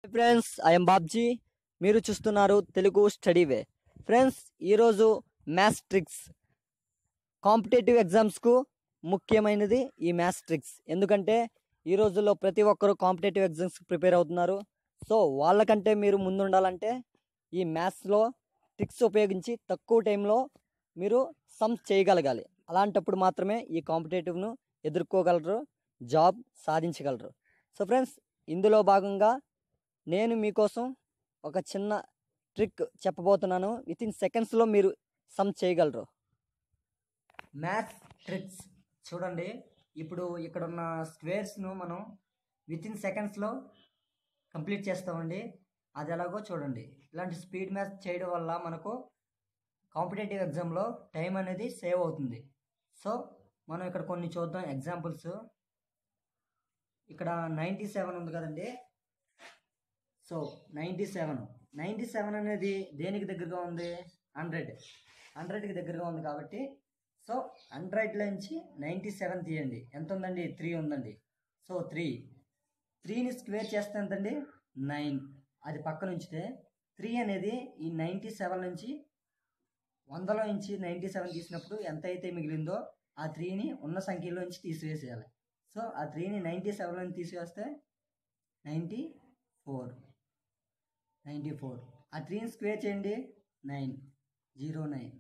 friends I'm Babji మీరు చూస్తున్నారు Telugu study way friends ఈరోజు మ్యాథ్స్ ట్రిక్స్ కాంపిటేటివ్ ఎగ్జామ్స్కు ముఖ్యమైనది ఈ మ్యాథ్స్ ట్రిక్స్ ఎందుకంటే ఈ రోజుల్లో ప్రతి ఒక్కరూ కాంపిటేటివ్ ఎగ్జామ్స్కి ప్రిపేర్ అవుతున్నారు సో వాళ్ళకంటే మీరు ముందుండాలంటే ఈ మ్యాథ్స్లో ట్రిక్స్ ఉపయోగించి తక్కువ టైంలో మీరు సమ్స్ చేయగలగాలి అలాంటప్పుడు మాత్రమే ఈ కాంపిటేటివ్ను ఎదుర్కోగలరు జాబ్ సాధించగలరు సో ఫ్రెండ్స్ ఇందులో భాగంగా నేను మీకోసం ఒక చిన్న ట్రిక్ చెప్పబోతున్నాను విత్ ఇన్ సెకండ్స్లో మీరు సమ్ చేయగలరు మ్యాథ్స్ ట్రిక్స్ చూడండి ఇప్పుడు ఇక్కడ ఉన్న స్క్వేర్స్ను మనం విత్ ఇన్ సెకండ్స్లో కంప్లీట్ చేస్తామండి అది ఎలాగో చూడండి ఇలాంటి స్పీడ్ మ్యాథ్స్ చేయడం వల్ల మనకు కాంపిటేటివ్ ఎగ్జామ్లో టైం అనేది సేవ్ అవుతుంది సో మనం ఇక్కడ కొన్ని చూద్దాం ఎగ్జాంపుల్స్ ఇక్కడ నైంటీ సెవెన్ ఉంది కదండి so ninety seven ninety seven అనేది దేనికి దగ్గరగా ఉంది హండ్రెడ్ హండ్రెడ్కి దగ్గరగా ఉంది కాబట్టి సో హండ్రెడ్లో నుంచి నైంటీ సెవెన్ తీయండి ఎంత ఉందండి త్రీ ఉందండి సో త్రీ త్రీని స్క్వేర్ చేస్తే ఎంతండి నైన్ అది పక్కన ఉంచితే త్రీ అనేది ఈ నైంటీ సెవెన్ నుంచి వందలో నుంచి నైంటీ సెవెన్ తీసినప్పుడు ఎంత అయితే మిగిలిందో ఆ త్రీని ఉన్న సంఖ్యలో నుంచి తీసివేసేయాలి సో ఆ త్రీని నైంటీ సెవెన్ నుంచి తీసివేస్తే నైంటీ ఫోర్ నైంటీ ఫోర్ ఆ త్రీని స్క్వేర్ చేయండి nine zero nine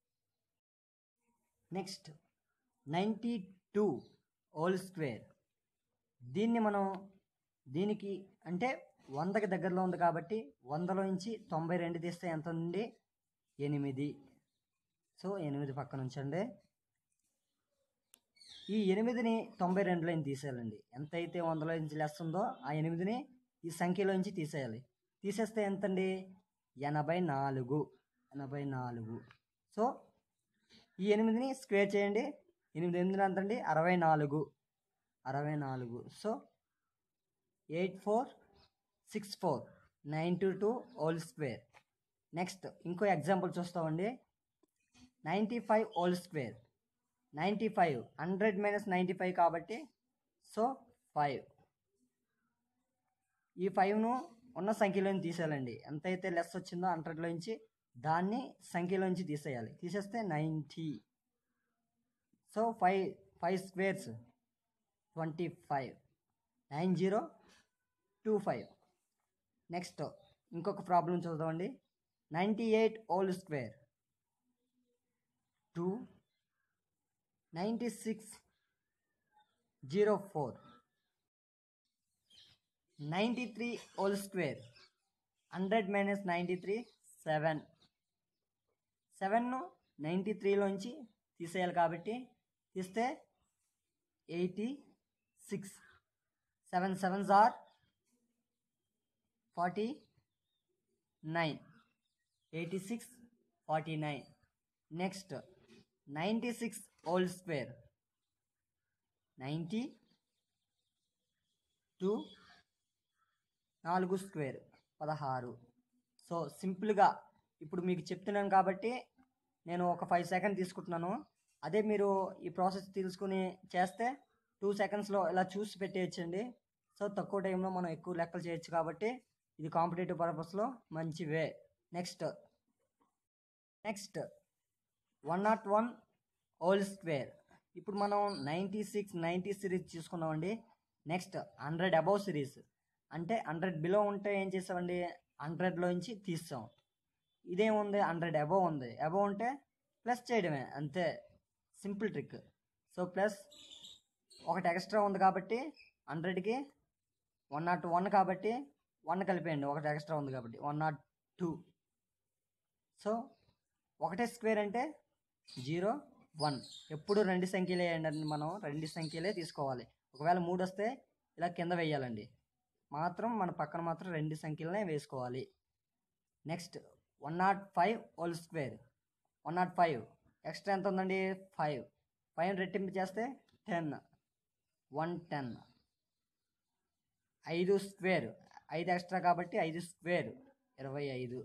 next ninety two whole square దీన్ని మనం దీనికి అంటే వందకి దగ్గరలో ఉంది కాబట్టి వందలో నుంచి తొంభై రెండు తీస్తే ఎంత ఉంది ఎనిమిది సో ఎనిమిది పక్కన ఉంచండి ఈ ఎనిమిదిని తొంభై రెండులో నుంచి తీసేయాలండి ఎంత అయితే వందలో నుంచి లెస్ ఉందో ఆ ఎనిమిదిని ఈ సంఖ్యలో నుంచి తీసేయాలి తీసేస్తే ఎంతండి ఎనభై నాలుగు ఎనభై నాలుగు సో ఈ ఎనిమిదిని స్క్వేర్ చేయండి ఎనిమిది ఎనిమిది ఎంతండి అరవై నాలుగు అరవై నాలుగు so eight four six four nine two two whole square next ఇంకో ఎగ్జాంపుల్ చూస్తామండి ninety five whole square ninety five hundred minus ninety five కాబట్టి సో ఫైవ్ ఈ ఫైవ్ను ఉన్న సంఖ్యలోంచి తీసేయాలండి ఎంతైతే లెస్ వచ్చిందో హండ్రెడ్లోంచి దాన్ని సంఖ్యలోంచి తీసేయాలి తీసేస్తే ninety so five five squares twenty five nine zero two five next ఇంకొక ప్రాబ్లం చూద్దామండి ninety eight whole square two ninety six zero four ninety three whole square hundred minus ninety three seven సెవెన్ను ninety త్రీలోంచి తీసేయాలి కాబట్టి తీస్తే eighty six seven sevens are forty nine eighty six forty nine next ninety six whole square ninety two నాలుగు square పదహారు so సింపుల్గా ఇప్పుడు మీకు చెప్తున్నాను కాబట్టి నేను ఒక ఫైవ్ సెకండ్ తీసుకుంటున్నాను అదే మీరు ఈ ప్రాసెస్ తెలుసుకుని చేస్తే టూ సెకండ్స్లో ఇలా చూసి పెట్టేయచ్చండి సో తక్కువ టైంలో మనం ఎక్కువ లెక్కలు చేయొచ్చు కాబట్టి ఇది కాంపిటేటివ్ పర్పస్లో మంచి way next next one not one whole square ఇప్పుడు మనం నైంటీ సిక్స్ నైంటీ సిరీస్ చూసుకున్నామండి నెక్స్ట్ హండ్రెడ్ అబౌవ్ సిరీస్ అంటే హండ్రెడ్ బిలో ఉంటే ఏం చేసామండి హండ్రెడ్లోంచి తీస్తాం ఇదేముంది హండ్రెడ్ అబౌవ్ ఉంది అబౌవ్ ఉంటే ప్లస్ చేయడమే అంతే సింపుల్ ట్రిక్ సో ప్లస్ ఒకటి ఎక్స్ట్రా ఉంది కాబట్టి హండ్రెడ్కి వన్ నాట్ వన్ కాబట్టి వన్ కలిపేయండి ఒకటి ఎక్స్ట్రా ఉంది కాబట్టి వన్ నాట్ టూ సో ఒకటే స్క్వేర్ అంటే జీరో వన్ ఎప్పుడు రెండు సంఖ్యలే వేయండి మనం రెండు సంఖ్యలే తీసుకోవాలి ఒకవేళ మూడు వస్తే ఇలా కింద వేయాలండి మాత్రం మన పక్కన మాత్రం రెండు సంఖ్యలనే వేసుకోవాలి next one not five whole square one not five extra ఎంత ఉందండి ఫైవ్ ఫైవ్ రెట్టింపు చేస్తే టెన్ వన్ టెన్ ఐదు స్క్వేర్ ఐదు ఎక్స్ట్రా కాబట్టి ఐదు స్క్వేర్ ఇరవై ఐదు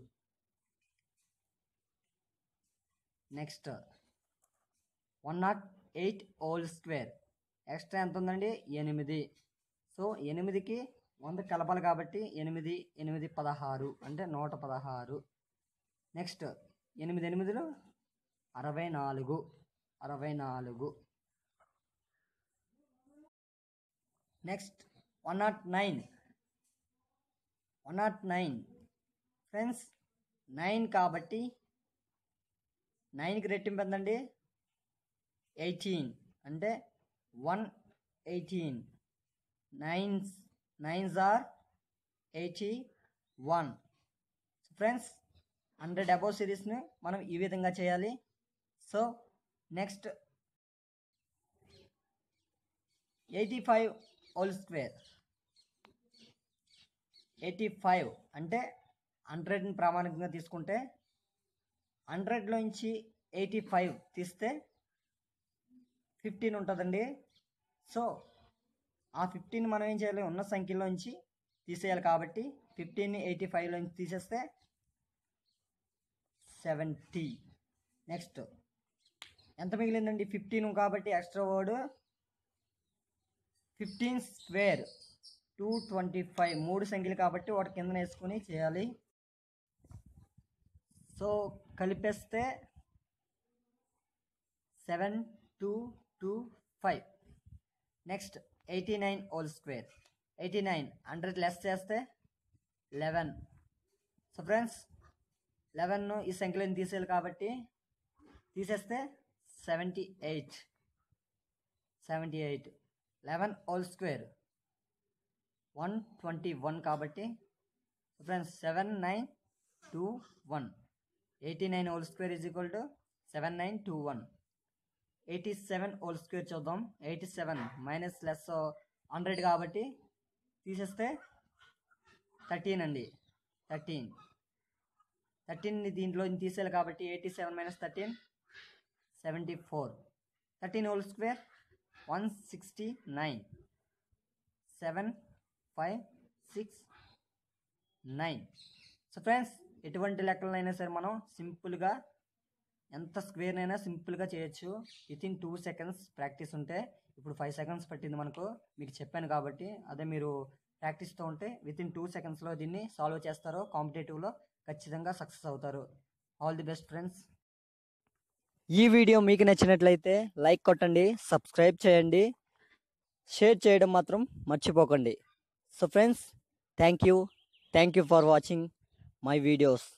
next one not eight whole square extra ఎంత ఉందండి ఎనిమిది సో ఎనిమిదికి వంద కలపాలి కాబట్టి ఎనిమిది ఎనిమిది పదహారు అంటే నూట పదహారు నెక్స్ట్ ఎనిమిది ఎనిమిదిలో అరవై నాలుగు అరవై నాలుగు next one not nine one not nine friends nine కాబట్టి నైన్కి రెట్టింపు ఎంతండి ఎయిటీన్ అంటే one eighteen nines nines are eighty one friends hundred above సిరీస్ని మనం ఈ విధంగా చేయాలి so next eighty five whole square eighty five అంటే హండ్రెడ్ని ప్రామాణికంగా తీసుకుంటే హండ్రెడ్లోంచి ఎయిటీ ఫైవ్ తీస్తే ఫిఫ్టీన్ ఉంటుందండి సో ఆ ఫిఫ్టీన్ మనం ఏం చేయాలి ఉన్న సంఖ్యలోంచి తీసేయాలి కాబట్టి ఫిఫ్టీన్ని ఎయిటీ ఫైవ్లోంచి తీసేస్తే సెవెంటీ నెక్స్ట్ ఎంత మిగిలిందండి ఫిఫ్టీన్ కాబట్టి extra word fifteen square two twenty five మూడు సంఖ్యలు కాబట్టి వాటి కింద వేసుకొని చేయాలి సో కలిపేస్తే seven two two five next eighty nine whole square eighty nine hundred less చేస్తే లెవెన్ సో ఫ్రెండ్స్ లెవెన్ ఈ సంఖ్యలను తీసేయాలి కాబట్టి తీసేస్తే seventy eight seventy eight eleven whole square one twenty one కాబట్టి friends seven nine two one eighty nine whole square is equal to seven nine two one eighty seven whole square చూద్దాం eighty seven minus less hundred కాబట్టి తీసేస్తే thirteen అండి thirteen థర్టీన్ని దీంట్లో తీసేయాలి కాబట్టి eighty seven minus thirteen seventy four thirteen whole square one sixty nine seven five six nine so friends ఎటువంటి లెక్కలనైనా సరే మనం సింపుల్గా ఎంత స్క్వేర్నైనా సింపుల్గా చేయొచ్చు with in two seconds practice ఉంటే ఇప్పుడు ఫైవ్ సెకండ్స్ పట్టింది మనకు మీకు చెప్పాను కాబట్టి అదే మీరు ప్రాక్టీస్తో ఉంటే విత్ ఇన్ టూ సెకండ్స్లో దీన్ని సాల్వ్ చేస్తారో కాంపిటేటివ్లో ఖచ్చితంగా సక్సెస్ అవుతారు ఆల్ ది బెస్ట్ ఫ్రెండ్స్ ఈ వీడియో మీకు నచ్చినట్లయితే లైక్ కొట్టండి సబ్స్క్రైబ్ చేయండి షేర్ చేయడం మాత్రం మర్చిపోకండి so friends thank you thank you for watching my videos